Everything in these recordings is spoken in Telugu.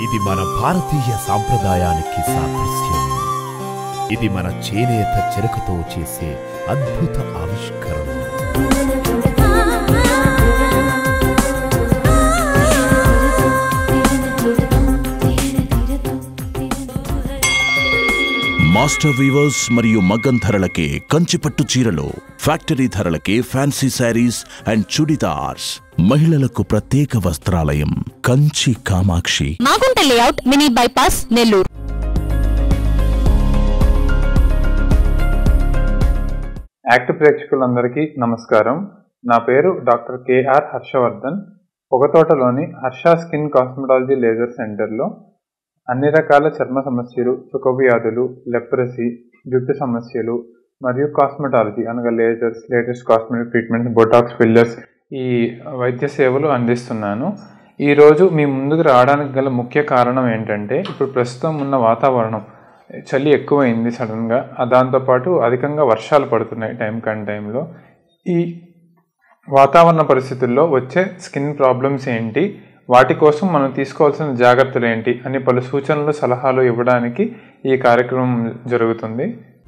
ఇది మన భారతీయ సాంప్రదాయానికి సాదృశ్యం ఇది మన చేనేత చెరకుతో చేసే అద్భుత ఆవిష్కరణ మాస్టర్ వీవర్స్ మరియు మగ్గం ధరలకే కంచిపట్టు చీరలు ఫ్యాక్టరీ ధరలకే ఫ్యాన్సీ శారీస్ అండ్ చుడిదార్స్ మహిళలకు ప్రత్యేక వస్త్రాలయం Kanchi Kamakshi Magunta layout mini bypass Nellore యాక్ట్ ప్రేక్షకులందరికీ నమస్కారం నా పేరు డాక్టర్ కేఆర్ హర్షవర్ధన్ పొగతోటలోని హర్ష స్కిన్ కాస్మెటాలజీ లేజర్ సెంటర్లో అన్ని రకాల చర్మ సమస్యలు చుకవ్యాధులు లెప్రసీ జుట్టు సమస్యలు మరియు కాస్మెటాలజీ అనగా lasers latest cosmetic treatments Botox fillers ఈ వైద్య సేవలు అందిస్తున్నాను ఈరోజు మీ ముందుకు రావడానికి గల ముఖ్య కారణం ఏంటంటే ఇప్పుడు ప్రస్తుతం ఉన్న వాతావరణం చలి ఎక్కువైంది సడన్గా ఆ దాంతోపాటు అధికంగా వర్షాలు పడుతున్నాయి టైం కాని టైంలో ఈ వాతావరణ పరిస్థితుల్లో వచ్చే స్కిన్ ప్రాబ్లమ్స్ ఏంటి వాటి కోసం మనం తీసుకోవాల్సిన జాగ్రత్తలు ఏంటి అని పలు సూచనలు సలహాలు ఇవ్వడానికి ఈ కార్యక్రమం జరుగుతుంది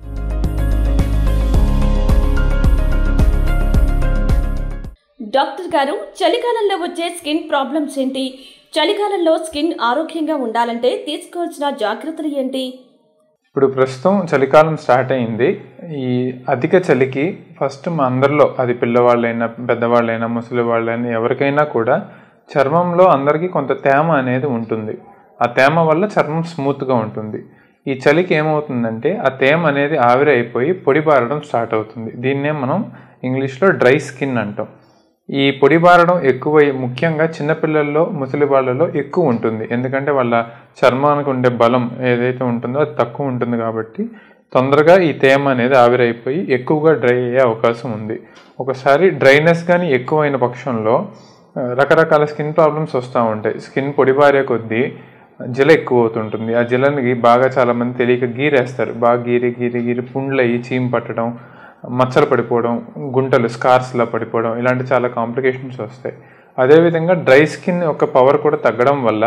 డాక్టర్ గారు చలికాలంలో వచ్చే స్కిన్ ప్రాబ్లమ్స్ ఏంటి చలికాలంలో స్కిన్ ఆరోగ్యంగా ఉండాలంటే తీసుకోవాల్సిన జాగ్రత్తలు ఏంటి ఇప్పుడు ప్రస్తుతం చలికాలం స్టార్ట్ అయింది ఈ అధిక చలికి ఫస్ట్ మా అందరిలో అది పిల్లవాళ్ళైనా పెద్దవాళ్ళైనా ముసలి వాళ్ళైనా ఎవరికైనా కూడా చర్మంలో అందరికీ కొంత తేమ అనేది ఉంటుంది ఆ తేమ వల్ల చర్మం స్మూత్గా ఉంటుంది ఈ చలికి ఏమవుతుందంటే ఆ తేమ అనేది ఆవిరి అయిపోయి పొడిబారడం స్టార్ట్ అవుతుంది దీన్నే మనం ఇంగ్లీష్లో డ్రై స్కిన్ అంటాం ఈ పొడి బారడం ఎక్కువ ముఖ్యంగా చిన్నపిల్లల్లో ముసలి వాళ్ళలో ఎక్కువ ఉంటుంది ఎందుకంటే వాళ్ళ చర్మానికి ఉండే బలం ఏదైతే ఉంటుందో అది తక్కువ ఉంటుంది కాబట్టి తొందరగా ఈ తేమ అనేది ఆవిరైపోయి ఎక్కువగా డ్రై అయ్యే అవకాశం ఉంది ఒకసారి డ్రైనెస్ కానీ ఎక్కువైన పక్షంలో ఆ, రకరకాల స్కిన్ ప్రాబ్లమ్స్ వస్తూ ఉంటాయి స్కిన్ పొడిబారే కొద్దీ జల ఎక్కువ అవుతుంటుంది ఆ జలని బాగా చాలామంది తెలియక గీరేస్తారు బాగా గీరి గీరి గీరి పుండ్లు అయ్యి చీమ్ పట్టడం మచ్చలు పడిపోవడం గుంటలు స్కార్స్లా పడిపోవడం ఇలాంటి చాలా కాంప్లికేషన్స్ వస్తాయి అదేవిధంగా డ్రై స్కిన్ యొక్క పవర్ కూడా తగ్గడం వల్ల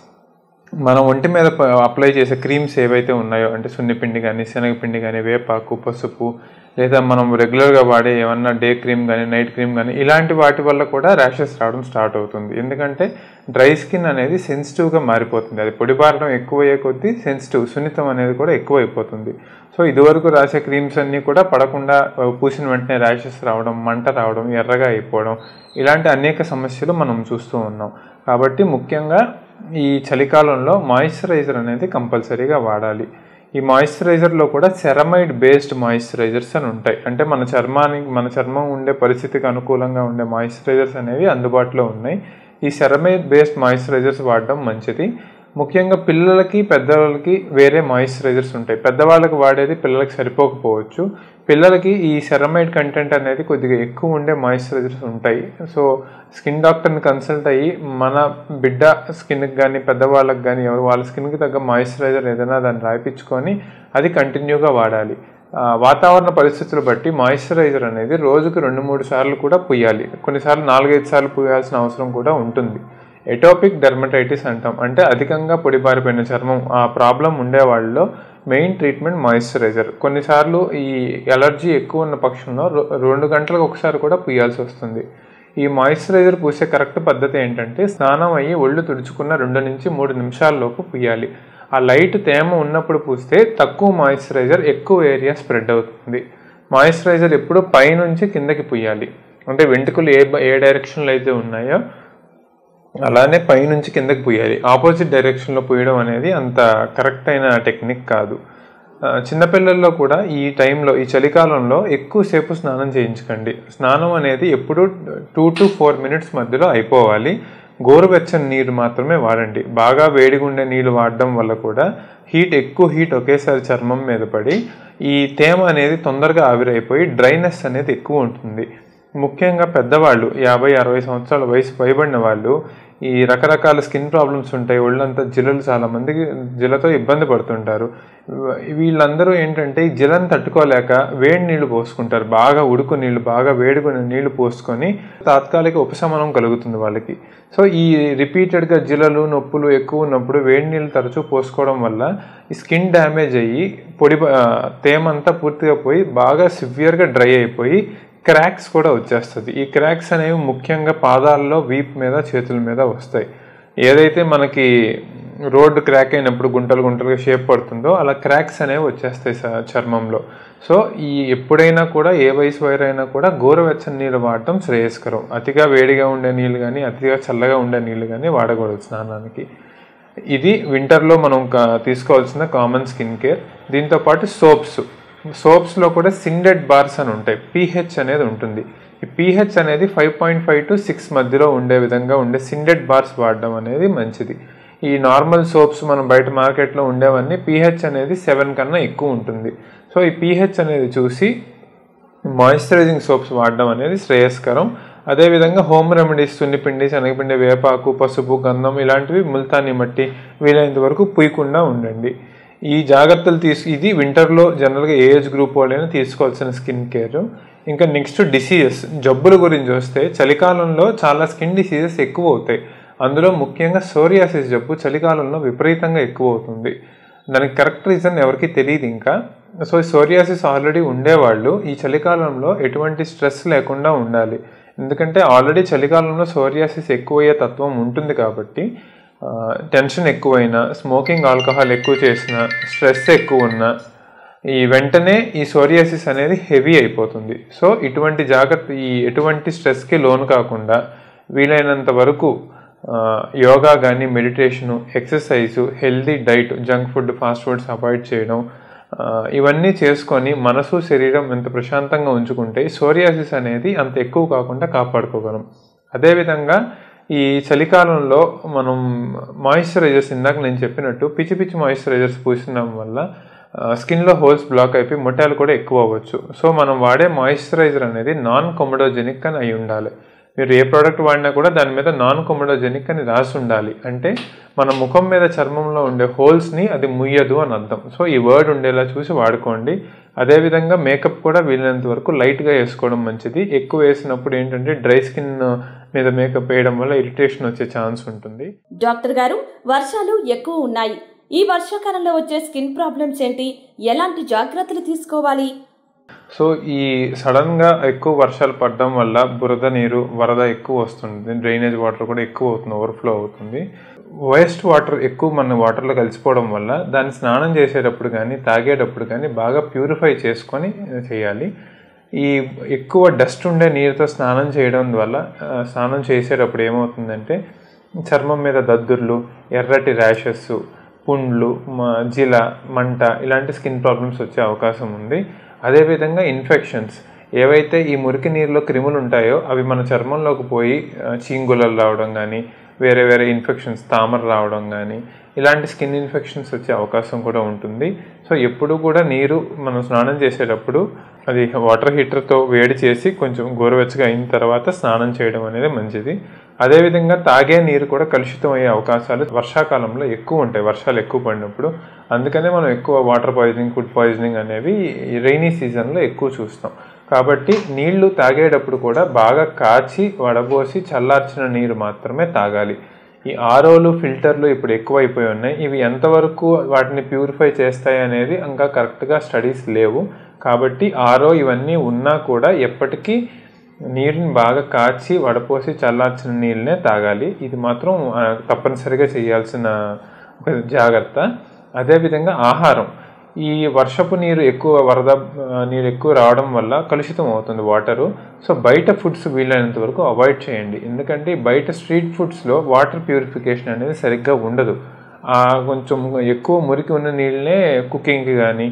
మనం ఒంటి మీద ప- అప్లై చేసే క్రీమ్స్ ఏవైతే ఉన్నాయో అంటే సున్నిపిండి కానీ శనగపిండి కానీ వేపాకు పసుపు లేదా మనం రెగ్యులర్గా వాడే ఏమన్నా డే క్రీమ్ కానీ నైట్ క్రీమ్ కానీ ఇలాంటి వాటి వల్ల కూడా ర్యాషెస్ రావడం స్టార్ట్ అవుతుంది ఎందుకంటే డ్రై స్కిన్ అనేది సెన్సిటివ్గా మారిపోతుంది అది పొడిబారడం ఎక్కువ అయ్యే కొద్దీ సెన్సిటివ్ సున్నితం అనేది కూడా ఎక్కువ అయిపోతుంది సో ఇదివరకు రాసే క్రీమ్స్ అన్నీ కూడా పడకుండా ఆ, పూసిన వెంటనే ర్యాషెస్ రావడం మంట రావడం ఎర్రగా అయిపోవడం ఇలాంటి అనేక సమస్యలు మనం చూస్తూ ఉన్నాం కాబట్టి ముఖ్యంగా ఈ చలికాలంలో మాయిశ్చరైజర్ అనేది కంపల్సరీగా వాడాలి ఈ మాయిశ్చరైజర్లో కూడా సెరమైడ్ బేస్డ్ మాయిశ్చరైజర్స్ అని ఉంటాయి అంటే మన చర్మానికి మన చర్మం ఉండే పరిస్థితికి అనుకూలంగా ఉండే మాయిశ్చరైజర్స్ అనేవి అందుబాటులో ఉన్నాయి ఈ సెరమైడ్ బేస్డ్ మాయిశ్చరైజర్స్ వాడడం మంచిది ముఖ్యంగా పిల్లలకి పెద్దవాళ్ళకి వేరే మాయిశ్చరైజర్స్ ఉంటాయి పెద్దవాళ్ళకి వాడేది పిల్లలకి సరిపోకపోవచ్చు పిల్లలకి ఈ సెరమైడ్ కంటెంట్ అనేది కొద్దిగా ఎక్కువ ఉండే మాయిశ్చరైజర్స్ ఉంటాయి సో స్కిన్ డాక్టర్ని కన్సల్ట్ అయ్యి మన బిడ్డ స్కిన్కి కానీ పెద్దవాళ్ళకి కానీ ఎవరు వాళ్ళ స్కిన్కి తగ్గ మాయిశ్చరైజర్ ఏదైనా దాన్ని రాయించుకొని అది కంటిన్యూగా వాడాలి ఆ, వాతావరణ పరిస్థితులు బట్టి మాయిశ్చరైజర్ అనేది రోజుకు రెండు మూడు సార్లు కూడా పుయ్యాలి కొన్నిసార్లు నాలుగైదు సార్లు పుయ్యాల్సిన అవసరం కూడా ఉంటుంది ఎటోపిక్ డెర్మటైటిస్ అంటాం అంటే అధికంగా పొడిబారిపోయిన చర్మం ఆ ప్రాబ్లం ఉండే వాళ్ళలో మెయిన్ ట్రీట్మెంట్ మాయిశ్చరైజర్ కొన్నిసార్లు ఈ ఎలర్జీ ఎక్కువ ఉన్న పక్షంలో రొ- రెండు గంటలకు ఒకసారి కూడా పుయ్యాల్సి వస్తుంది ఈ మాయిశ్చరైజర్ పూసే కరెక్ట్ పద్ధతి ఏంటంటే స్నానం అయ్యి ఒళ్ళు తుడుచుకున్న రెండు నుంచి మూడు నిమిషాల్లోపు పుయ్యాలి ఆ లైట్ తేమ ఉన్నప్పుడు పూస్తే తక్కువ మాయిశ్చరైజర్ ఎక్కువ ఏరియా స్ప్రెడ్ అవుతుంది మాయిశ్చరైజర్ ఎప్పుడు పైనుంచి కిందకి పుయ్యాలి అంటే వెంట్రుకలు ఏ బ- ఏ డైరెక్షన్లో అయితే ఉన్నాయో అలానే పైనుంచి కిందకి పోయాలి ఆపోజిట్ డైరెక్షన్లో పోయడం అనేది అంత కరెక్ట్ అయిన టెక్నిక్ కాదు ఆ, చిన్నపిల్లల్లో కూడా ఈ టైంలో ఈ చలికాలంలో ఎక్కువసేపు స్నానం చేయించకండి స్నానం అనేది ఎప్పుడు టూ టు ఫోర్ మినిట్స్ మధ్యలో అయిపోవాలి గోరువెచ్చని నీరు మాత్రమే వాడండి బాగా వేడిగా ఉండే నీళ్ళు వాడడం వల్ల కూడా హీట్ ఎక్కువ హీట్ ఒకేసారి చర్మం మీద పడి ఈ తేమ అనేది తొందరగా ఆవిరైపోయి డ్రైనెస్ అనేది ఎక్కువ ఉంటుంది ముఖ్యంగా పెద్దవాళ్ళు యాభై అరవై సంవత్సరాల వయసు పైబడిన వాళ్ళు ఈ రకరకాల స్కిన్ ప్రాబ్లమ్స్ ఉంటాయి ఒళ్ళంతా జిలలు చాలా మందికి జిలతో ఇబ్బంది పడుతుంటారు వీ- వీళ్ళందరూ ఏంటంటే ఈ జిలను తట్టుకోలేక వేడి నీళ్లు పోసుకుంటారు బాగా ఉడుకు నీళ్లు బాగా వేడుకుని నీళ్లు పోసుకొని తాత్కాలిక ఉపశమనం కలుగుతుంది వాళ్ళకి సో ఈ రిపీటెడ్గా జిలలు నొప్పులు ఎక్కువ ఉన్నప్పుడు వేడి నీళ్ళు తరచూ పోసుకోవడం వల్ల ఈ స్కిన్ డ్యామేజ్ అయ్యి పొడి ఆ, తేమంతా పూర్తిగా పోయి బాగా సివియర్గా డ్రై అయిపోయి క్రాక్స్ కూడా వచ్చేస్తుంది ఈ క్రాక్స్ అనేవి ముఖ్యంగా పాదాల్లో వీప్ మీద చేతుల మీద వస్తాయి ఏదైతే మనకి రోడ్డు క్రాక్ అయినప్పుడు గుంటలు గుంటలుగా షేప్ పడుతుందో అలా క్రాక్స్ అనేవి వచ్చేస్తాయి స- చర్మంలో సో ఈ ఎప్పుడైనా కూడా ఏ వయసు వారైనా కూడా గోరువెచ్చని నీళ్ళు వాడటం శ్రేయస్కరం అతిగా వేడిగా ఉండే నీళ్ళు కానీ అతిగా చల్లగా ఉండే నీళ్ళు కానీ వాడకూడదు స్నానానికి ఇది వింటర్లో మనం కా- తీసుకోవాల్సిన కామన్ స్కిన్ కేర్ దీంతో పాటు సోప్స్ సోప్స్లో కూడా సిండెడ్ బార్స్ అని ఉంటాయి పీహెచ్ అనేది ఉంటుంది ఈ పీహెచ్ అనేది five point five to six మధ్యలో ఉండే విధంగా ఉండే సిండెడ్ బార్స్ వాడడం అనేది మంచిది ఈ నార్మల్ సోప్స్ మనం బయట మార్కెట్లో ఉండేవన్నీ పీహెచ్ అనేది సెవెన్ కన్నా ఎక్కువ ఉంటుంది సో ఈ పీహెచ్ అనేది చూసి మాయిశ్చరైజింగ్ సోప్స్ వాడడం అనేది శ్రేయస్కరం అదేవిధంగా హోమ్ రెమెడీస్ సున్నిపిండి శనగపిండి వేపాకు పసుపు గంధం ఇలాంటివి ముల్తాని మట్టి వీలైనంత వరకు పూయకుండా ఉండండి ఈ జాగ్రత్తలు తీసు ఇది వింటర్లో జనరల్గా ఏ ఏజ్ గ్రూప్ వాళ్ళైనా తీసుకోవాల్సిన స్కిన్ కేర్ ఇంకా నెక్స్ట్ డిసీజెస్ జబ్బుల గురించి వస్తే చలికాలంలో చాలా స్కిన్ డిసీజెస్ ఎక్కువ అవుతాయి అందులో ముఖ్యంగా సోరియాసిస్ జబ్బు చలికాలంలో విపరీతంగా ఎక్కువ అవుతుంది దానికి కరెక్ట్ రీజన్ ఎవరికి తెలియదు ఇంకా సో సోరియాసిస్ ఆల్రెడీ ఉండేవాళ్ళు ఈ చలికాలంలో ఎటువంటి స్ట్రెస్ లేకుండా ఉండాలి ఎందుకంటే ఆల్రెడీ చలికాలంలో సోరియాసిస్ ఎక్కువయ్యే తత్వం ఉంటుంది కాబట్టి ఆ, టెన్షన్ ఎక్కువైనా స్మోకింగ్ ఆల్కహాల్ ఎక్కువ చేసినా స్ట్రెస్ ఎక్కువ ఉన్నా ఈ వెంటనే ఈ సోరియాసిస్ అనేది హెవీ అయిపోతుంది సో ఇటువంటి జాగ్రత్త ఈ ఎటువంటి స్ట్రెస్కి లోను కాకుండా వీలైనంత వరకు ఆ, యోగా కానీ meditation exercise healthy diet junk food fast foods avoid చేయడం ఆ, ఇవన్నీ చేసుకొని మనసు శరీరం ఎంత ప్రశాంతంగా ఉంచుకుంటే ఈ సోరియాసిస్ అనేది అంత ఎక్కువ కాకుండా కాపాడుకోగలం అదేవిధంగా ఈ చలికాలంలో మనం మాయిశ్చరైజర్స్ ఇందాక నేను చెప్పినట్టు పిచ్చి పిచ్చి మాయిశ్చరైజర్స్ పూసినాం వల్ల స్కిన్లో హోల్స్ బ్లాక్ అయిపోయి మొట్టాలు కూడా ఎక్కువ అవ్వచ్చు సో మనం వాడే మాయిశ్చరైజర్ అనేది నాన్ కొమడోజెనిక్ అని అయి ఉండాలి మీరు ఏ ప్రోడక్ట్ వాడినా కూడా దాని మీద నాన్ కొమడోజెనిక్ అని రాసి ఉండాలి అంటే మన ముఖం మీద చర్మంలో ఉండే హోల్స్ని అది ముయ్యదు అని అర్థం సో ఈ వర్డ్ ఉండేలా చూసి వాడుకోండి అదేవిధంగా మేకప్ కూడా వీలైనంత వరకు లైట్గా వేసుకోవడం మంచిది ఎక్కువ వేసినప్పుడు ఏంటంటే డ్రై స్కిన్ మీద మేకప్ వేయడం వల్ల ఇరిటేషన్ వచ్చే ఛాన్స్ ఉంటుంది డాక్టర్ గారు వర్షాలు ఎక్కువ ఉన్నాయి ఈ వర్షాకాలంలో వచ్చే స్కిన్ ప్రాబ్లమ్స్ ఏంటి ఎలాంటి జాగ్రత్తలు తీసుకోవాలి సో ఈ సడన్గా ఎక్కువ వర్షాలు పడడం వల్ల బురద నీరు వరద ఎక్కువ వస్తుంది డ్రైనేజ్ వాటర్ కూడా ఎక్కువ అవుతుంది ఓవర్ఫ్లో అవుతుంది వేస్ట్ వాటర్ ఎక్కువ మన వాటర్లో కలిసిపోవడం వల్ల దాన్ని స్నానం చేసేటప్పుడు కానీ తాగేటప్పుడు కానీ బాగా ప్యూరిఫై చేసుకొని చేయాలి ఈ ఎక్కువ డస్ట్ ఉండే నీరుతో స్నానం చేయడం వల్ల ఆ, స్నానం చేసేటప్పుడు ఏమవుతుందంటే చర్మం మీద దద్దుర్లు ఎర్రటి ర్యాషెస్ పుండ్లు మ- జిల మంట ఇలాంటి స్కిన్ ప్రాబ్లమ్స్ వచ్చే అవకాశం ఉంది అదేవిధంగా ఇన్ఫెక్షన్స్ ఏవైతే ఈ మురికి నీరులో క్రిములు ఉంటాయో అవి మన చర్మంలోకి పోయి ఆ, చీంగులలు రావడం కానీ వేరే వేరే ఇన్ఫెక్షన్స్ తామర రావడం కానీ ఇలాంటి స్కిన్ ఇన్ఫెక్షన్స్ వచ్చే అవకాశం కూడా ఉంటుంది సో ఎప్పుడు కూడా నీరు మనం స్నానం చేసేటప్పుడు అది వాటర్ హీటర్తో వేడి చేసి కొంచెం గోరువెచ్చగా అయిన తర్వాత స్నానం చేయడం అనేది మంచిది అదేవిధంగా తాగే నీరు కూడా కలుషితం అయ్యే అవకాశాలు వర్షాకాలంలో ఎక్కువ ఉంటాయి వర్షాలు ఎక్కువ పడినప్పుడు అందుకనే మనం ఎక్కువ వాటర్ పాయిజనింగ్ ఫుడ్ పాయిజనింగ్ అనేవి ఈ రైనీ సీజన్లో ఎక్కువ చూస్తాం కాబట్టి నీళ్లు తాగేటప్పుడు కూడా బాగా కాచి వడబోసి చల్లార్చిన నీరు మాత్రమే తాగాలి ఈ ఆరోలు ఫిల్టర్లు ఇప్పుడు ఎక్కువైపోయి ఉన్నాయి ఇవి ఎంతవరకు వాటిని ప్యూరిఫై చేస్తాయి అనేది ఇంకా కరెక్ట్గా స్టడీస్ లేవు కాబట్టి ఆరో ఇవన్నీ ఉన్నా కూడా ఎప్పటికీ నీరుని బాగా కాచి వడపోసి చల్లార్చిన నీళ్ళనే తాగాలి ఇది మాత్రం ఆ, తప్పనిసరిగా చేయాల్సిన ఒక జాగ్రత్త అదేవిధంగా ఆహారం ఈ వర్షపు నీరు ఎక్కువ వరద ఆ, నీరు ఎక్కువ రావడం వల్ల కలుషితం అవుతుంది వాటరు సో బయట ఫుడ్స్ వీలైనంత వరకు అవాయిడ్ చేయండి ఎందుకంటే ఈ బయట స్ట్రీట్ ఫుడ్స్లో వాటర్ ప్యూరిఫికేషన్ అనేది సరిగ్గా ఉండదు ఆ కొంచెం ఎక్కువ మురికి ఉన్న నీళ్ళనే కుకింగ్కి కానీ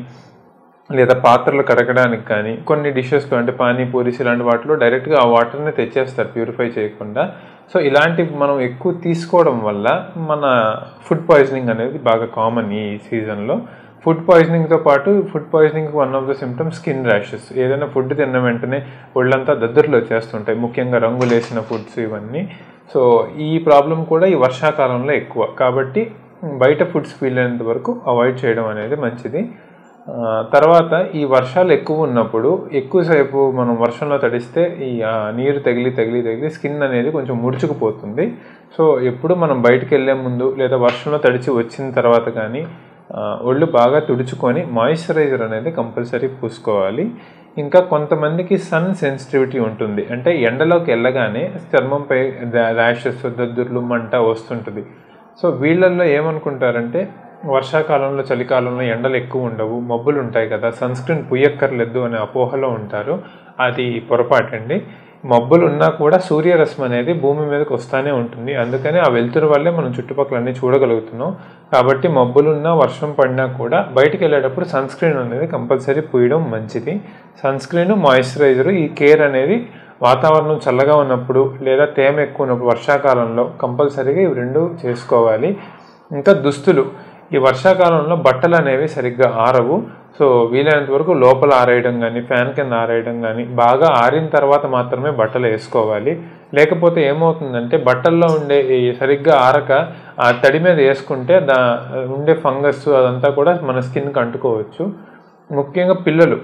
లేదా పాత్రలు కడగడానికి కానీ కొన్ని డిషెస్లో అంటే పానీపూరీస్ ఇలాంటి వాటిలో డైరెక్ట్గా ఆ వాటర్ని తెచ్చేస్తారు ప్యూరిఫై చేయకుండా సో ఇలాంటి మనం ఎక్కువ తీసుకోవడం వల్ల మన ఫుడ్ పాయిజనింగ్ అనేది బాగా కామన్ ఈ సీజన్లో ఫుడ్ పాయిజనింగ్తో పాటు food poisoning one of the symptoms skin rashes ఏదైనా ఫుడ్ తిన్న వెంటనే ఒళ్ళంతా దద్దుర్లు వచ్చేస్తుంటాయి ముఖ్యంగా రంగులేసిన ఫుడ్స్ ఇవన్నీ సో ఈ ప్రాబ్లం కూడా ఈ వర్షాకాలంలో ఎక్కువ కాబట్టి బయట ఫుడ్స్ వీలైనంత వరకు అవాయిడ్ చేయడం అనేది మంచిది ఆ, తర్వాత ఈ వర్షాలు ఎక్కువ ఉన్నప్పుడు ఎక్కువసేపు మనం వర్షంలో తడిస్తే ఈ ఆ, నీరు తగిలి తగిలి తగిలి స్కిన్ అనేది కొంచెం ముడుచుకుపోతుంది సో ఎప్పుడు మనం బయటికి వెళ్ళే ముందు లేదా వర్షంలో తడిచి వచ్చిన తర్వాత కానీ ఆ, ఒళ్ళు బాగా తుడుచుకొని మాయిశ్చరైజర్ అనేది కంపల్సరీ పూసుకోవాలి ఇంకా కొంతమందికి సన్ సెన్సిటివిటీ ఉంటుంది అంటే ఎండలోకి వెళ్ళగానే చర్మంపై ర్యాషెస్ దద్దుర్లు మంట వస్తుంటుంది సో వీళ్ళల్లో ఏమనుకుంటారంటే వర్షాకాలంలో చలికాలంలో ఎండలు ఎక్కువ ఉండవు మబ్బులు ఉంటాయి కదా సన్ స్క్రీన్ పుయ్యక్కర్లేదు అనే అపోహలో ఉంటారు అది పొరపాటండి మబ్బులు ఉన్నా కూడా సూర్యరశ్మి అనేది భూమి మీదకి వస్తానే ఉంటుంది అందుకని ఆ వెలుతురు వల్లే మనం చుట్టుపక్కల అన్ని చూడగలుగుతున్నాం కాబట్టి మబ్బులున్నా వర్షం పడినా కూడా బయటికి వెళ్ళేటప్పుడు సన్ స్క్రీన్ అనేది కంపల్సరీ పూయడం మంచిది సన్ స్క్రీన్ మాయిశ్చరైజర్ ఈ కేర్ అనేది వాతావరణం చల్లగా ఉన్నప్పుడు లేదా తేమ ఎక్కువ ఉన్నప్పుడు వర్షాకాలంలో కంపల్సరీగా ఇవి రెండు చేసుకోవాలి ఇంకా దుస్తులు ఈ వర్షాకాలంలో బట్టలు అనేవి సరిగ్గా ఆరవు సో వీలైనంత వరకు లోపల ఆరేయడం కానీ ఫ్యాన్ కింద ఆరేయడం కానీ బాగా ఆరిన తర్వాత మాత్రమే బట్టలు వేసుకోవాలి లేకపోతే ఏమవుతుందంటే బట్టల్లో ఉండే ఈ సరిగ్గా ఆరక ఆ తడి మీద వేసుకుంటే దా ఉండే ఫంగస్ అదంతా కూడా మన స్కిన్కి అంటుకోవచ్చు ముఖ్యంగా పిల్లలు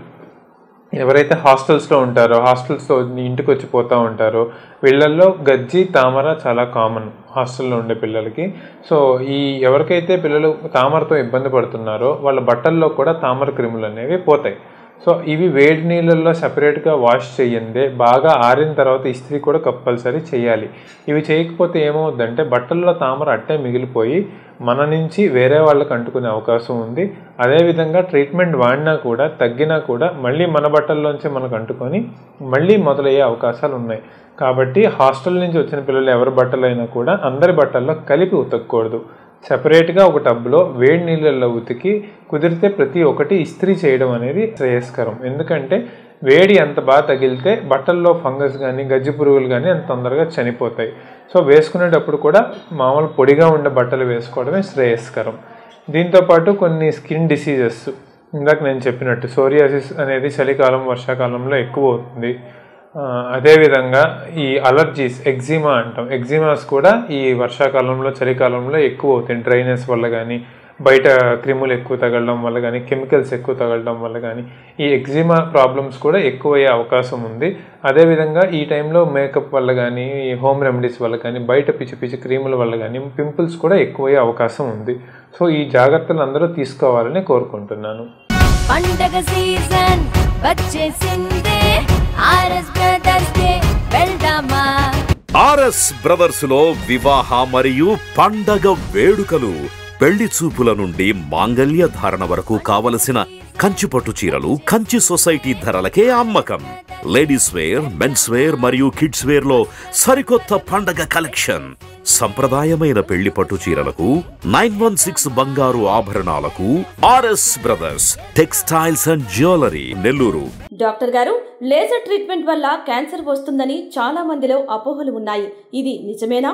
ఎవరైతే హాస్టల్స్లో ఉంటారో హాస్టల్స్లో ఇంటికి వచ్చి పోతూ ఉంటారో వీళ్ళల్లో గజ్జి తామర చాలా కామన్ హాస్టల్లో ఉండే పిల్లలకి సో ఈ ఎవరికైతే పిల్లలు తామరతో ఇబ్బంది పడుతున్నారో వాళ్ళ బట్టల్లో కూడా తామర క్రిములు అనేవి పోతాయి సో ఇవి వేడి నీళ్ళల్లో సపరేట్గా వాష్ చేయందే బాగా ఆరిన తర్వాత ఇస్త్రీ కూడా కంపల్సరీ చేయాలి ఇవి చేయకపోతే ఏమవుద్దంటే బట్టల్లో తామర అట్టే మిగిలిపోయి మన నుంచి వేరే వాళ్ళకి అంటుకునే అవకాశం ఉంది అదేవిధంగా ట్రీట్మెంట్ వాడినా కూడా తగ్గినా కూడా మళ్ళీ మన బట్టల్లోంచి మనకు అంటుకొని మళ్ళీ మొదలయ్యే అవకాశాలు ఉన్నాయి కాబట్టి హాస్టల్ నుంచి వచ్చిన పిల్లలు ఎవరి బట్టలైనా కూడా అందరి బట్టల్లో కలిపి ఉతకూడదు సెపరేట్గా ఒక టబ్లో వేడి నీళ్ళల్లో ఉతికి కుదిరితే ప్రతి ఒక్కటి ఇస్త్రీ చేయడం అనేది శ్రేయస్కరం ఎందుకంటే వేడి ఎంత బాగా తగిలితే బట్టల్లో ఫంగస్ కానీ గజ్జి పురుగులు కానీ అంత తొందరగా చనిపోతాయి సో వేసుకునేటప్పుడు కూడా మామూలు పొడిగా ఉండే బట్టలు వేసుకోవడమే శ్రేయస్కరం దీంతోపాటు కొన్ని స్కిన్ డిసీజెస్ ఇందాక నేను చెప్పినట్టు సోరియాసిస్ అనేది చలికాలం వర్షాకాలంలో ఎక్కువ అవుతుంది ఆ, అదేవిధంగా ఈ అలర్జీస్ ఎగ్జిమా అంటాం ఎగ్జిమాస్ కూడా ఈ వర్షాకాలంలో చలికాలంలో ఎక్కువ అవుతాయి డ్రైనెస్ వల్ల కానీ బయట క్రిములు ఎక్కువ తగలడం వల్ల కానీ కెమికల్స్ ఎక్కువ తగలడం వల్ల కానీ ఈ ఎగ్జిమా ప్రాబ్లమ్స్ కూడా ఎక్కువయ్యే అవకాశం ఉంది అదేవిధంగా ఈ టైంలో మేకప్ వల్ల కానీ ఈ హోమ్ రెమెడీస్ వల్ల కానీ బయట పిచ్చి పిచ్చి క్రీముల వల్ల కానీ పింపుల్స్ కూడా ఎక్కువయ్యే అవకాశం ఉంది సో ఈ జాగ్రత్తలు అందరూ తీసుకోవాలని కోరుకుంటున్నాను పండగ సీజన్ వచ్చేసిందే ఆర్ఎస్ బ్రదర్స్ డే వెళ్దామా ఆర్ఎస్ బ్రదర్స్ లో వివాహ మరియు పండగ వేడుకలు పెళ్లి చూపుల నుండి మాంగల్య ధారణ వరకు కావలసిన కంచిపట్టు చీరలు కంచి సొసైటీ ధరలకే అమ్మకం లేడీస్ వేర్ మెన్స్ వేర్ మరియు కిడ్స్ వేర్ లో సరికొత్త పండగ కలెక్షన్ సంప్రదాయమైన పెళ్లి పట్టు చీరలకు నైన్ వన్ సిక్స్ బంగారు ఆభరణాలకు RS brothers textiles and jewellery Nellore doctor గారు లేజర్ ట్రీట్మెంట్ వల్ల క్యాన్సర్ వస్తుందని చాలా మందిలో అపోహలు ఉన్నాయి ఇది నిజమేనా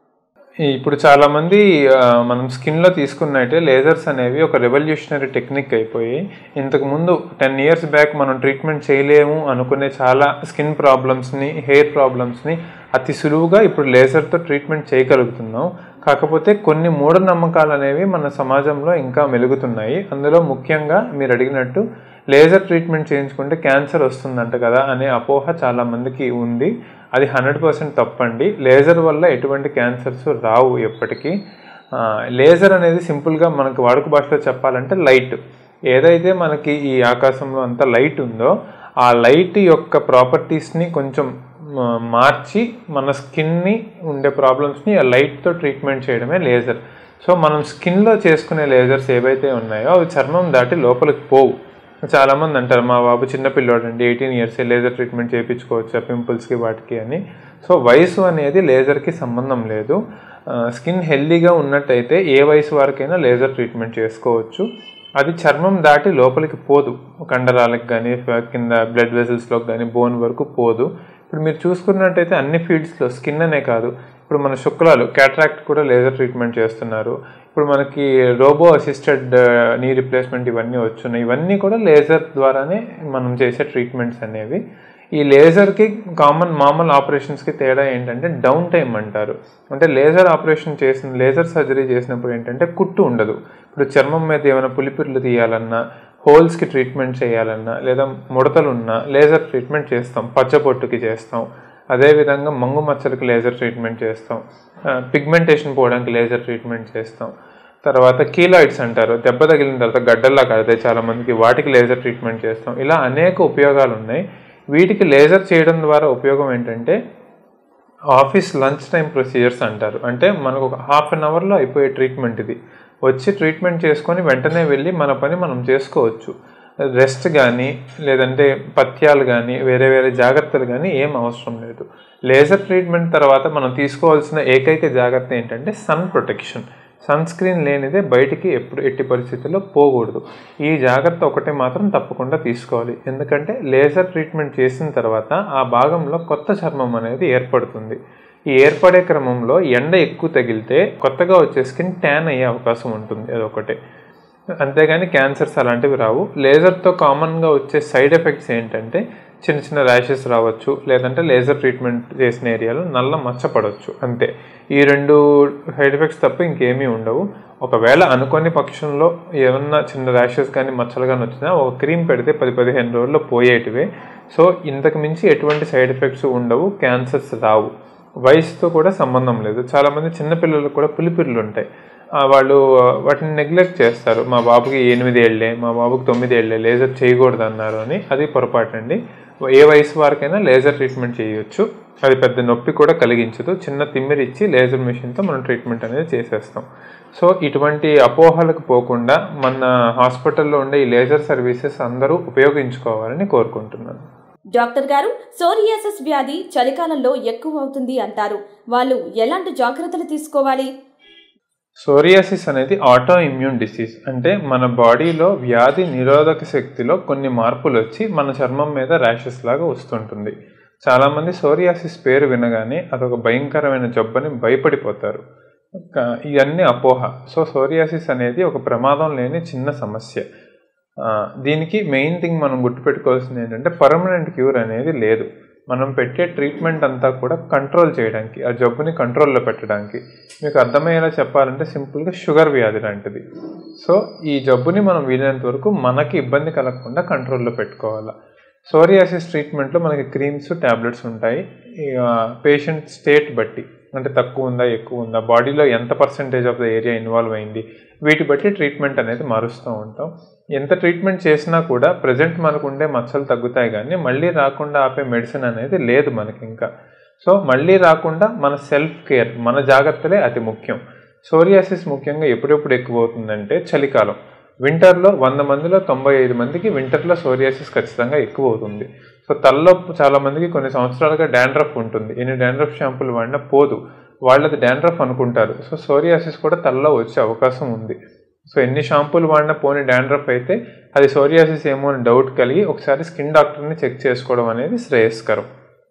ఇప్పుడు చాలా మంది ఆ, మనం స్కిన్లో తీసుకున్నట్టే లేజర్స్ అనేవి ఒక రెవల్యూషనరీ టెక్నిక్ అయిపోయి ఇంతకు ముందు టెన్ ఇయర్స్ బ్యాక్ మనం ట్రీట్మెంట్ చేయలేము అనుకునే చాలా స్కిన్ ప్రాబ్లమ్స్ని హెయిర్ ప్రాబ్లమ్స్ని అతి సులువుగా ఇప్పుడు లేజర్తో ట్రీట్మెంట్ చేయగలుగుతున్నాం కాకపోతే కొన్ని మూఢనమ్మకాలు అనేవి మన సమాజంలో ఇంకా మెలుగుతున్నాయి అందులో ముఖ్యంగా మీరు అడిగినట్టు లేజర్ ట్రీట్మెంట్ చేయించుకుంటే క్యాన్సర్ వస్తుందంట కదా అనే అపోహ చాలా మందికి ఉంది అది హండ్రెడ్ పర్సెంట్ తప్పండి లేజర్ వల్ల ఎటువంటి క్యాన్సర్స్ రావు ఎప్పటికీ ఆ, లేజర్ అనేది సింపుల్గా మనకు వాడుక భాషలో చెప్పాలంటే లైట్ ఏదైతే మనకి ఈ ఆకాశంలో అంత లైట్ ఉందో ఆ లైట్ యొక్క ప్రాపర్టీస్ని కొంచెం ఆ, మార్చి మన స్కిన్ని ఉండే ప్రాబ్లమ్స్ని ఆ లైట్తో ట్రీట్మెంట్ చేయడమే లేజర్ సో మనం స్కిన్లో చేసుకునే లేజర్స్ ఏవైతే ఉన్నాయో అవి చర్మం దాటి లోపలికి పోవు చాలామంది అంటారు మా బాబు చిన్న పిల్లోడు అండి ఎయిటీన్ ఇయర్స్ లేజర్ ట్రీట్మెంట్ చేయించుకోవచ్చు పింపుల్స్కి వాటికి అని సో వయసు అనేది లేజర్కి సంబంధం లేదు స్కిన్ హెల్దీగా ఉన్నట్టయితే ఏ వయసు వారికైనా లేజర్ ట్రీట్మెంట్ చేసుకోవచ్చు అది చర్మం దాటి లోపలికి పోదు కండరాలకు కానీ కింద బ్లడ్ వెజల్స్లోకి కానీ బోన్ వరకు పోదు ఇప్పుడు మీరు చూసుకున్నట్టయితే అన్ని ఫీల్డ్స్లో స్కిన్ అనే కాదు ఇప్పుడు మన శుక్లాలు క్యాట్రాక్ట్ కూడా లేజర్ ట్రీట్మెంట్ చేస్తున్నారు ఇప్పుడు మనకి రోబో అసిస్టెడ్ నీ రిప్లేస్మెంట్ ఇవన్నీ వచ్చున్నాయి ఇవన్నీ కూడా లేజర్ ద్వారానే మనం చేసే ట్రీట్మెంట్స్ అనేవి ఈ లేజర్కి కామన్ మామూలు ఆపరేషన్స్కి తేడా ఏంటంటే డౌన్ టైం అంటారు అంటే లేజర్ ఆపరేషన్ చేసిన లేజర్ సర్జరీ చేసినప్పుడు ఏంటంటే కుట్టు ఉండదు ఇప్పుడు చర్మం మీద ఏమైనా పులిపిర్లు తీయాలన్నా హోల్స్కి ట్రీట్మెంట్ చేయాలన్నా లేదా ముడతలు ఉన్నా లేజర్ ట్రీట్మెంట్ చేస్తాం పచ్చబొట్టుకి చేస్తాం అదేవిధంగా మంగు మచ్చలకి లేజర్ ట్రీట్మెంట్ చేస్తాం పిగ్మెంటేషన్ పోవడానికి లేజర్ ట్రీట్మెంట్ చేస్తాం తర్వాత కీలాయిడ్స్ అంటారు దెబ్బ తగిలిన తర్వాత గడ్డల్లా కడతాయి చాలా మందికి వాటికి లేజర్ ట్రీట్మెంట్ చేస్తాం ఇలా అనేక ఉపయోగాలు ఉన్నాయి వీటికి లేజర్ చేయడం ద్వారా ఉపయోగం ఏంటంటే ఆఫీస్ లంచ్ టైం ప్రొసీజర్స్ అంటారు అంటే మనకు ఒక హాఫ్ అన్ అవర్లో అయిపోయే ట్రీట్మెంట్ ఇది వచ్చి ట్రీట్మెంట్ చేసుకొని వెంటనే వెళ్ళి మన పని మనం చేసుకోవచ్చు రెస్ట్ కానీ లేదంటే పథ్యాలు కానీ వేరే వేరే జాగ్రత్తలు కానీ ఏం అవసరం లేదు లేజర్ ట్రీట్మెంట్ తర్వాత మనం తీసుకోవాల్సిన ఏకైక జాగ్రత్త ఏంటంటే సన్ ప్రొటెక్షన్ సన్ స్క్రీన్ లేనిదే బయటికి ఎప్పుడు ఎట్టి పరిస్థితుల్లో పోకూడదు ఈ జాగ్రత్త ఒకటే మాత్రం తప్పకుండా తీసుకోవాలి ఎందుకంటే లేజర్ ట్రీట్మెంట్ చేసిన తర్వాత ఆ భాగంలో కొత్త చర్మం అనేది ఏర్పడుతుంది ఈ ఏర్పడే క్రమంలో ఎండ ఎక్కువ తగిలితే కొత్తగా వచ్చే స్కిన్ ట్యాన్ అయ్యే అవకాశం ఉంటుంది అదొకటే అంతేగాని క్యాన్సర్స్ అలాంటివి రావు లేజర్తో కామన్గా వచ్చే సైడ్ ఎఫెక్ట్స్ ఏంటంటే చిన్న చిన్న ర్యాషెస్ రావచ్చు లేదంటే లేజర్ ట్రీట్మెంట్ చేసిన ఏరియాలో నల్ల మచ్చ పడవచ్చు అంతే ఈ రెండు సైడ్ ఎఫెక్ట్స్ తప్ప ఇంకేమీ ఉండవు ఒకవేళ అనుకోని పక్షంలో ఏమన్నా చిన్న ర్యాషెస్ కానీ మచ్చలు కానీ వచ్చినా ఒక క్రీమ్ పెడితే పది పదిహేను రోజుల్లో పోయేటివే సో ఇంతకు మించి ఎటువంటి సైడ్ ఎఫెక్ట్స్ ఉండవు క్యాన్సర్స్ రావు వయసుతో కూడా సంబంధం లేదు చాలామంది చిన్నపిల్లలకు కూడా పులిపిర్లు ఉంటాయి ఆ, వాళ్ళు ఆ, వాటిని నెగ్లెక్ట్ చేస్తారు మా బాబుకి ఎనిమిది ఏళ్ళే మా బాబుకి తొమ్మిది ఏళ్ళే లేజర్ చేయకూడదు అన్నారు అని అది పొరపాటు అండి ఏ వయసు వారికైనా లేజర్ ట్రీట్మెంట్ చేయొచ్చు అది పెద్ద నొప్పి కూడా కలిగించదు చిన్న తిమ్మిరి ఇచ్చి లేజర్ మిషన్తో మనం ట్రీట్మెంట్ అనేది చేసేస్తాం సో ఇటువంటి అపోహలకు పోకుండా మన హాస్పిటల్లో ఉండే ఈ లేజర్ సర్వీసెస్ అందరూ ఉపయోగించుకోవాలని కోరుకుంటున్నాను డాక్టర్ గారు సోరియాసిస్ వ్యాధి చలికాలంలో ఎక్కువ అవుతుంది అంటారు వాళ్ళు ఎలాంటి జాగ్రత్తలు తీసుకోవాలి సోరియాసిస్ అనేది ఆటో ఇమ్యూన్ డిసీజ్ అంటే మన బాడీలో వ్యాధి నిరోధక శక్తిలో కొన్ని మార్పులు వచ్చి మన చర్మం మీద ర్యాషెస్ లాగా వస్తుంటుంది చాలామంది సోరియాసిస్ పేరు వినగానే అదొక భయంకరమైన జబ్బని భయపడిపోతారు క- ఇవన్నీ అపోహ సో సోరియాసిస్ అనేది ఒక ప్రమాదం లేని చిన్న సమస్య ఆ, దీనికి మెయిన్ థింగ్ మనం గుర్తుపెట్టుకోవాల్సింది ఏంటంటే పర్మనెంట్ క్యూర్ అనేది లేదు మనం పెట్టే ట్రీట్మెంట్ అంతా కూడా కంట్రోల్ చేయడానికి ఆ జబ్బుని కంట్రోల్లో పెట్టడానికి మీకు అర్థమయ్యేలా చెప్పాలంటే సింపుల్గా షుగర్ వ్యాధి లాంటిది సో ఈ జబ్బుని మనం వీలైనంత వరకు మనకి ఇబ్బంది కలగకుండా కంట్రోల్లో పెట్టుకోవాలి సోరియాసిస్ ట్రీట్మెంట్లో మనకి క్రీమ్స్ ట్యాబ్లెట్స్ ఉంటాయి పేషెంట్ స్టేట్ బట్టి అంటే తక్కువ ఉందా ఎక్కువ ఉందా బాడీలో ఎంత percentage of the area involve అయింది వీటి బట్టి ట్రీట్మెంట్ అనేది మారుస్తూ ఉంటాం ఎంత ట్రీట్మెంట్ చేసినా కూడా ప్రజెంట్ మనకు ఉండే మచ్చలు తగ్గుతాయి కానీ మళ్ళీ రాకుండా ఆపే మెడిసిన్ అనేది లేదు మనకి ఇంకా సో మళ్ళీ రాకుండా మన సెల్ఫ్ కేర్ మన జాగ్రత్తలే అతి ముఖ్యం సోరియాసిస్ ముఖ్యంగా ఎప్పుడెప్పుడు ఎక్కువ అవుతుందంటే చలికాలం వింటర్లో వంద మందిలో తొంభై ఐదు మందికి వింటర్లో సోరియాసిస్ ఖచ్చితంగా ఎక్కువ అవుతుంది సో తలలో చాలా మందికి కొన్ని సంవత్సరాలుగా డాండ్రఫ్ ఉంటుంది ఎన్ని డాండ్రఫ్ షాంపూలు వాడినా పోదు వాళ్ళది డాండ్రఫ్ అనుకుంటారు సో సోరియాసిస్ కూడా తలలో వచ్చే అవకాశం ఉంది సో ఎన్ని షాంపూలు వాడినా పోని డాండ్రఫ్ అయితే అది సోరియాసిస్ ఏమో అని డౌట్ కలిగి ఒకసారి స్కిన్ డాక్టర్ని చెక్ చేసుకోవడం అనేది శ్రేయస్కరం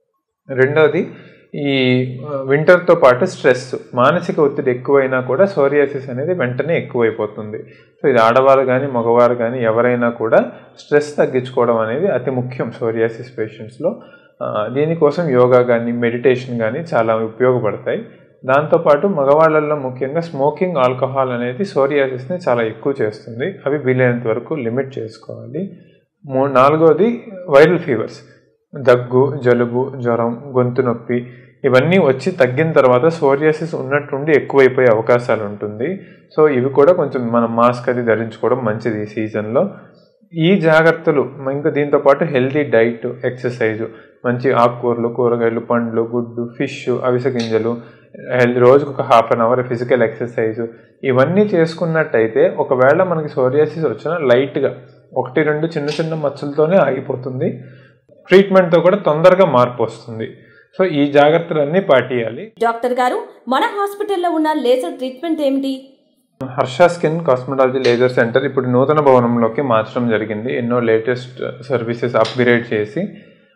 రెండోది ఈ వింటర్తో పాటు స్ట్రెస్ మానసిక ఒత్తిడి ఎక్కువైనా కూడా సోరియాసిస్ అనేది వెంటనే ఎక్కువైపోతుంది సో ఇది ఆడవారు కానీ మగవారు కానీ ఎవరైనా కూడా స్ట్రెస్ తగ్గించుకోవడం అనేది అతి ముఖ్యం సోరియాసిస్ పేషెంట్స్లో ఆ, దీనికోసం యోగా కానీ మెడిటేషన్ కానీ చాలా ఉపయోగపడతాయి దాంతోపాటు మగవాళ్ళల్లో ముఖ్యంగా స్మోకింగ్ ఆల్కహాల్ అనేది సోరియాసిస్ని చాలా ఎక్కువ చేస్తుంది అవి వీలైనంత వరకు లిమిట్ చేసుకోవాలి మూ నాలుగోది వైరల్ ఫీవర్స్ దగ్గు జలుబు జ్వరం గొంతు నొప్పి ఇవన్నీ వచ్చి తగ్గిన తర్వాత సోరియాసిస్ ఉన్నట్టుండి ఎక్కువైపోయే అవకాశాలు ఉంటుంది సో ఇవి కూడా కొంచెం మనం మాస్క్ అది ధరించుకోవడం మంచిది ఈ సీజన్లో ఈ జాగ్రత్తలు ఇంకా దీంతో పాటు హెల్తీ డైట్ ఎక్సర్సైజ్ మంచి ఆకుకూరలు కూరగాయలు పండ్లు గుడ్డు ఫిష్ అవిసె గింజలు హెల్త్ రోజుకు ఒక half an hour physical exercise ఇవన్నీ చేసుకున్నట్టయితే ఒకవేళ మనకి సోరియాసిస్ వచ్చినా లైట్గా ఒకటి రెండు చిన్న చిన్న మచ్చలతోనే ఆగిపోతుంది ట్రీట్మెంట్తో కూడా తొందరగా మార్పు వస్తుంది సో ఈ జాగ్రత్తలన్నీ పాటియాలి డాక్టర్ గారు మన హాస్పిటల్లో ఉన్న లేజర్ ట్రీట్మెంట్ ఏమిటి Harsha skin cosmetology laser centre ఇప్పుడు నూతన భవనంలోకి మార్చడం జరిగింది ఎన్నో లేటెస్ట్ సర్వీసెస్ అప్గ్రేడ్ చేసి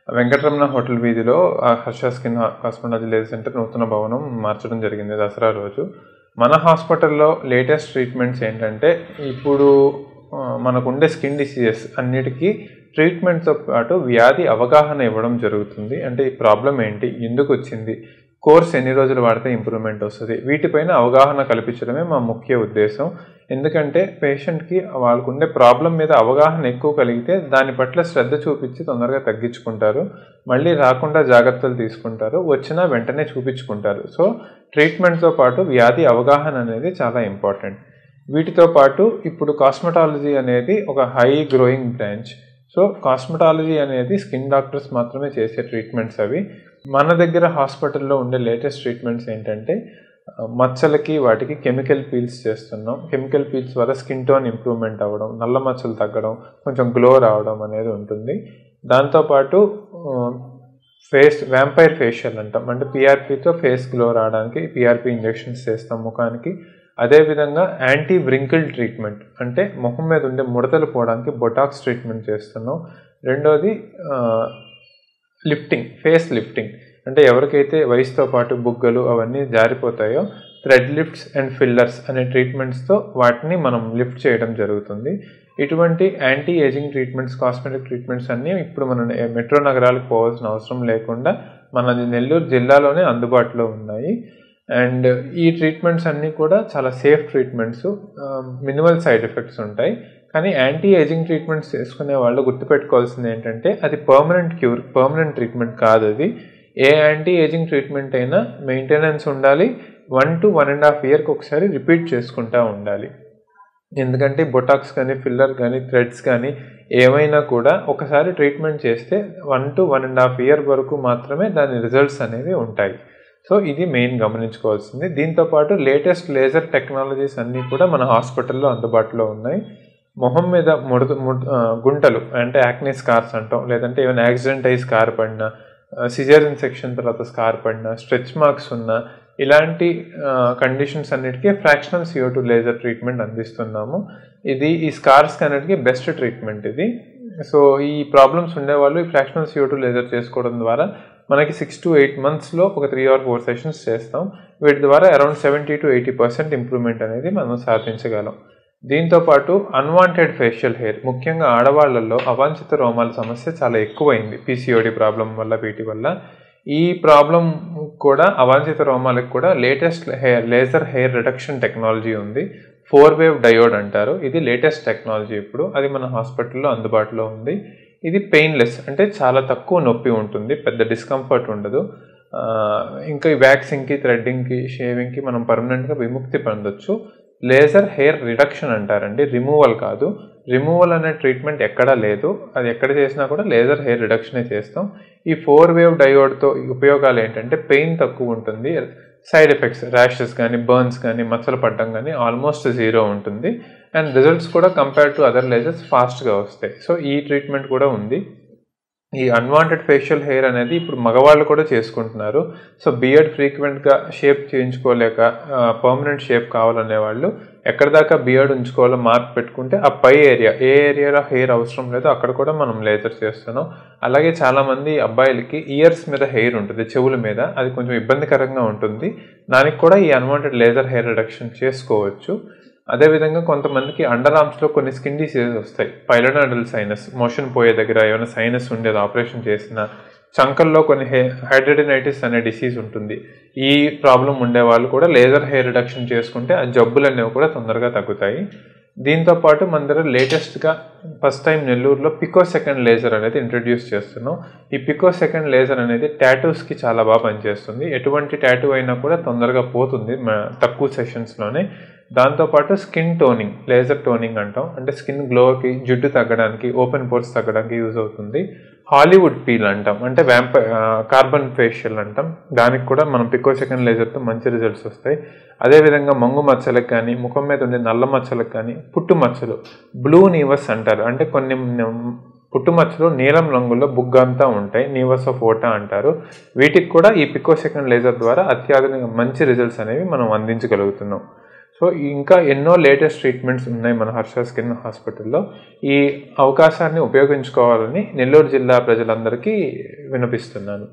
వెంకటరమణ హోటల్ వీధిలో ఆ Harsha skin cosmetology laser centre నూతన భవనం మార్చడం జరిగింది దసరా రోజు మన హాస్పిటల్లో లేటెస్ట్ ట్రీట్మెంట్స్ ఏంటంటే ఇప్పుడు ఆ, మనకుండే స్కిన్ డిసీజెస్ అన్నిటికీ ట్రీట్మెంట్తో పాటు వ్యాధి అవగాహన ఇవ్వడం జరుగుతుంది అంటే ఈ ప్రాబ్లం ఏంటి ఎందుకు వచ్చింది కోర్స్ ఎన్ని రోజులు వాడితే ఇంప్రూవ్మెంట్ వస్తుంది వీటిపైన అవగాహన కల్పించడమే మా ముఖ్య ఉద్దేశం ఎందుకంటే పేషెంట్కి వాళ్ళకు ఉండే ప్రాబ్లం మీద అవగాహన ఎక్కువ కలిగితే దాని పట్ల శ్రద్ధ చూపించి తొందరగా తగ్గించుకుంటారు మళ్ళీ రాకుండా జాగ్రత్తలు తీసుకుంటారు వచ్చినా వెంటనే చూపించుకుంటారు సో ట్రీట్మెంట్తో పాటు వ్యాధి అవగాహన అనేది చాలా ఇంపార్టెంట్ వీటితో పాటు ఇప్పుడు కాస్మెటాలజీ అనేది ఒక high growing branch so cosmetology అనేది స్కిన్ డాక్టర్స్ మాత్రమే చేసే ట్రీట్మెంట్స్ అవి మన దగ్గర హాస్పిటల్లో ఉండే లేటెస్ట్ ట్రీట్మెంట్స్ ఏంటంటే ఆ, మచ్చలకి వాటికి కెమికల్ పీల్స్ చేస్తున్నాం కెమికల్ పీల్స్ వల్ల స్కిన్ టోన్ ఇంప్రూవ్మెంట్ అవ్వడం నల్ల మచ్చలు తగ్గడం కొంచెం గ్లో రావడం అనేది ఉంటుంది దాంతోపాటు ఫేస్ వ్యాంపైర్ ఫేషియల్ అంటాం అంటే పిఆర్పితో ఫేస్ గ్లో రావడానికి పిఆర్పి ఇంజెక్షన్స్ చేస్తాం ముఖానికి అదేవిధంగా యాంటీ వ్రింకిల్ ట్రీట్మెంట్ అంటే ముఖం మీద ఉండే ముడతలు పోవడానికి బొటాక్స్ ట్రీట్మెంట్ చేస్తున్నాం రెండోది లిఫ్టింగ్ ఫేస్ లిఫ్టింగ్ అంటే ఎవరికైతే వయసుతో పాటు బుగ్గలు అవన్నీ జారిపోతాయో థ్రెడ్ లిఫ్ట్స్ అండ్ ఫిల్లర్స్ అనే ట్రీట్మెంట్స్తో వాటిని మనం లిఫ్ట్ చేయడం జరుగుతుంది ఇటువంటి anti ageing treatments cosmetic treatments అన్నీ ఇప్పుడు మన మెట్రో నగరాలకు పోవాల్సిన అవసరం లేకుండా మన నెల్లూరు జిల్లాలోనే అందుబాటులో ఉన్నాయి అండ్ ఈ ట్రీట్మెంట్స్ అన్నీ కూడా చాలా safe treatments minimal side effects ఉంటాయి కానీ యాంటీ ఏజింగ్ ట్రీట్మెంట్స్ చేసుకునే వాళ్ళు గుర్తుపెట్టుకోవాల్సింది ఏంటంటే అది పర్మనెంట్ క్యూర్ పర్మనెంట్ ట్రీట్మెంట్ కాదు అది ఏ యాంటీ ఏజింగ్ ట్రీట్మెంట్ అయినా మెయింటెనెన్స్ ఉండాలి one two one and half ఇయర్కి ఒకసారి రిపీట్ చేసుకుంటూ ఉండాలి ఎందుకంటే బొటాక్స్ కానీ ఫిల్లర్ కానీ థ్రెడ్స్ కానీ ఏమైనా కూడా ఒకసారి ట్రీట్మెంట్ చేస్తే one two one and half year వరకు మాత్రమే దాని రిజల్ట్స్ అనేవి ఉంటాయి సో ఇది మెయిన్ గమనించుకోవాల్సింది దీంతోపాటు లేటెస్ట్ లేజర్ టెక్నాలజీస్ అన్నీ కూడా మన హాస్పిటల్లో అందుబాటులో ఉన్నాయి మొహం మీద ముడత ముడ- ఆ, గుంటలు అంటే యాక్నే స్కార్స్ అంటాం లేదంటే ఏమైనా యాక్సిడెంట్ అయ్యి స్కార్ పడినా సిజర్ సెక్షన్ తర్వాత స్కార్ పడినా స్ట్రెచ్ మార్క్స్ ఉన్నా ఇలాంటి కండిషన్స్ అన్నిటికీ fractional CO two laser treatment అందిస్తున్నాము ఇది ఈ స్కార్స్ అన్నిటికీ బెస్ట్ ట్రీట్మెంట్ ఇది సో ఈ ప్రాబ్లమ్స్ ఉండేవాళ్ళు ఈ ఫ్రాక్షనల్ సిఓ టూ లేజర్ చేసుకోవడం ద్వారా మనకి సిక్స్ టు ఎయిట్ మంత్స్లో ఒక త్రీ ఆర్ ఫోర్ సెషన్స్ చేస్తాం వీటి ద్వారా around seventy to eighty percent improvement అనేది మనం సాధించగలం దీంతో పాటు అన్వాంటెడ్ ఫేషియల్ హెయిర్ ముఖ్యంగా ఆడవాళ్ళల్లో అవాంఛిత రోమాల సమస్య చాలా ఎక్కువైంది పీసీఓడి ప్రాబ్లం వల్ల వీటి వల్ల ఈ ప్రాబ్లం కూడా అవాంఛిత రోమాలకు కూడా latest hair laser hair reduction technology ఉంది ఫోర్ వేవ్ డయోడ్ అంటారు ఇది లేటెస్ట్ టెక్నాలజీ ఇప్పుడు అది మన హాస్పిటల్లో అందుబాటులో ఉంది ఇది పెయిన్లెస్ అంటే చాలా తక్కువ నొప్పి ఉంటుంది పెద్ద డిస్కంఫర్ట్ ఉండదు ఆ, ఇంకా ఈ వ్యాక్సింగ్కి థ్రెడ్డింగ్కి షేవింగ్కి మనం పర్మనెంట్గా విముక్తి పొందొచ్చు లేజర్ హెయిర్ రిడక్షన్ అంటారండి రిమూవల్ కాదు రిమూవల్ అనే ట్రీట్మెంట్ ఎక్కడా లేదు అది ఎక్కడ చేసినా కూడా లేజర్ హెయిర్ రిడక్షనే చేస్తాం ఈ ఫోర్ వేవ్ డయోడ్తో ఉపయోగాలు ఏంటంటే పెయిన్ తక్కువ ఉంటుంది సైడ్ ఎఫెక్ట్స్ ర్యాషెస్ కానీ బర్న్స్ కానీ మచ్చలు పడడం కానీ ఆల్మోస్ట్ జీరో ఉంటుంది అండ్ రిజల్ట్స్ కూడా కంపేర్ టు అదర్ లేజర్స్ ఫాస్ట్గా వస్తాయి సో ఈ ట్రీట్మెంట్ కూడా ఉంది ఈ అన్వాంటెడ్ ఫేషియల్ హెయిర్ అనేది ఇప్పుడు మగవాళ్ళు కూడా చేసుకుంటున్నారు సో బియర్డ్ ఫ్రీక్వెంట్గా షేప్ చేయించుకోలేక పర్మనెంట్ షేప్ కావాలనే వాళ్ళు ఎక్కడ దాకా బియర్డ్ ఉంచుకోవాలో మార్క్ పెట్టుకుంటే ఆ పై ఏరియా ఏ ఏరియాలో హెయిర్ అవసరం లేదో అక్కడ కూడా మనం లేజర్ చేస్తున్నాం అలాగే చాలామంది అబ్బాయిలకి ఇయర్స్ మీద హెయిర్ ఉంటుంది చెవుల మీద అది కొంచెం ఇబ్బందికరంగా ఉంటుంది దానికి కూడా ఈ అన్వాంటెడ్ లేజర్ హెయిర్ రిడక్షన్ చేసుకోవచ్చు అదేవిధంగా కొంతమందికి అండర్ ఆర్మ్స్లో కొన్ని స్కిన్ డిసీజెస్ వస్తాయి పైలనాడల్ సైనస్ మోషన్ పోయే దగ్గర ఏమైనా సైనస్ ఉండేది ఆపరేషన్ చేసిన చంకల్లో కొన్ని హె హైడ్రడినైటిస్ అనే డిసీజ్ ఉంటుంది ఈ ప్రాబ్లం ఉండే వాళ్ళు కూడా లేజర్ హెయిర్ రిడక్షన్ చేసుకుంటే ఆ జబ్బులు అనేవి కూడా తొందరగా తగ్గుతాయి దీంతో పాటు మన దగ్గర లేటెస్ట్గా ఫస్ట్ టైం నెల్లూరులో పికో సెకండ్ లేజర్ అనేది ఇంట్రడ్యూస్ చేస్తున్నాం ఈ పికో సెకండ్ లేజర్ అనేది టాటూస్కి చాలా బాగా పనిచేస్తుంది ఎటువంటి టాటూ అయినా కూడా తొందరగా పోతుంది మ- తక్కువ సెషన్స్లోనే దాంతోపాటు స్కిన్ టోనింగ్ లేజర్ టోనింగ్ అంటాం అంటే స్కిన్ గ్లోకి జిడ్డు తగ్గడానికి ఓపెన్ పోర్స్ తగ్గడానికి యూజ్ అవుతుంది హాలీవుడ్ పీల్ అంటాం అంటే వ్యాంప కార్బన్ ఫేషియల్ అంటాం దానికి కూడా మనం పికో సెకండ్ లేజర్తో మంచి రిజల్ట్స్ వస్తాయి అదేవిధంగా మంగు మచ్చలకు కానీ ముఖం మీద ఉండే నల్ల మచ్చలకు కానీ పుట్టు మచ్చలు బ్లూ నీవస్ అంటారు అంటే కొన్ని పుట్టుమచ్చలు నీలం రంగులో బుగ్గంతా ఉంటాయి నీవస్ ఆఫ్ ఓటా అంటారు వీటికి కూడా ఈ పికో సెకండ్ లేజర్ ద్వారా అత్యాధునిక మంచి రిజల్ట్స్ అనేవి మనం అందించగలుగుతున్నాం సో ఇంకా ఎన్నో లేటెస్ట్ ట్రీట్మెంట్స్ ఉన్నాయి మన హర్ష స్కిన్ హాస్పిటల్లో ఈ అవకాశాన్ని ఉపయోగించుకోవాలని నెల్లూరు జిల్లా ప్రజలందరికీ వినిపిస్తున్నాను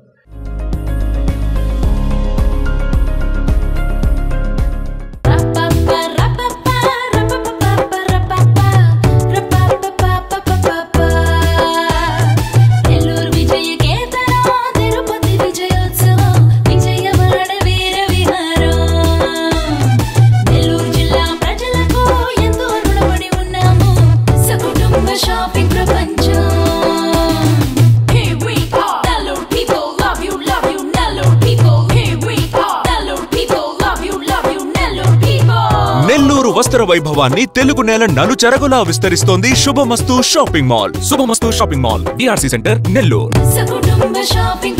నెల్లూరు విజయ కేతనం తిరుపతి విజయోత్సవం విజయవాడ వీర విహారం నెల్లూరు జిల్లా ప్రజలకు ఎంతో రుణపడి ఉన్నాము సకుటుంబ షాపింగ్ ప్రపంచం Here we are, Nellore people love you, love you, Nellore people. Here we are, Nellore people love you, love you, Nellore people. Nellore వస్త్ర వైభవాన్ని తెలుగు నేల నలుచెరగులా విస్తరిస్తోంది Shubhamastu shopping mall Shubhamastu shopping mall DRC centre Nellore సకుటుంబ షాపింగ్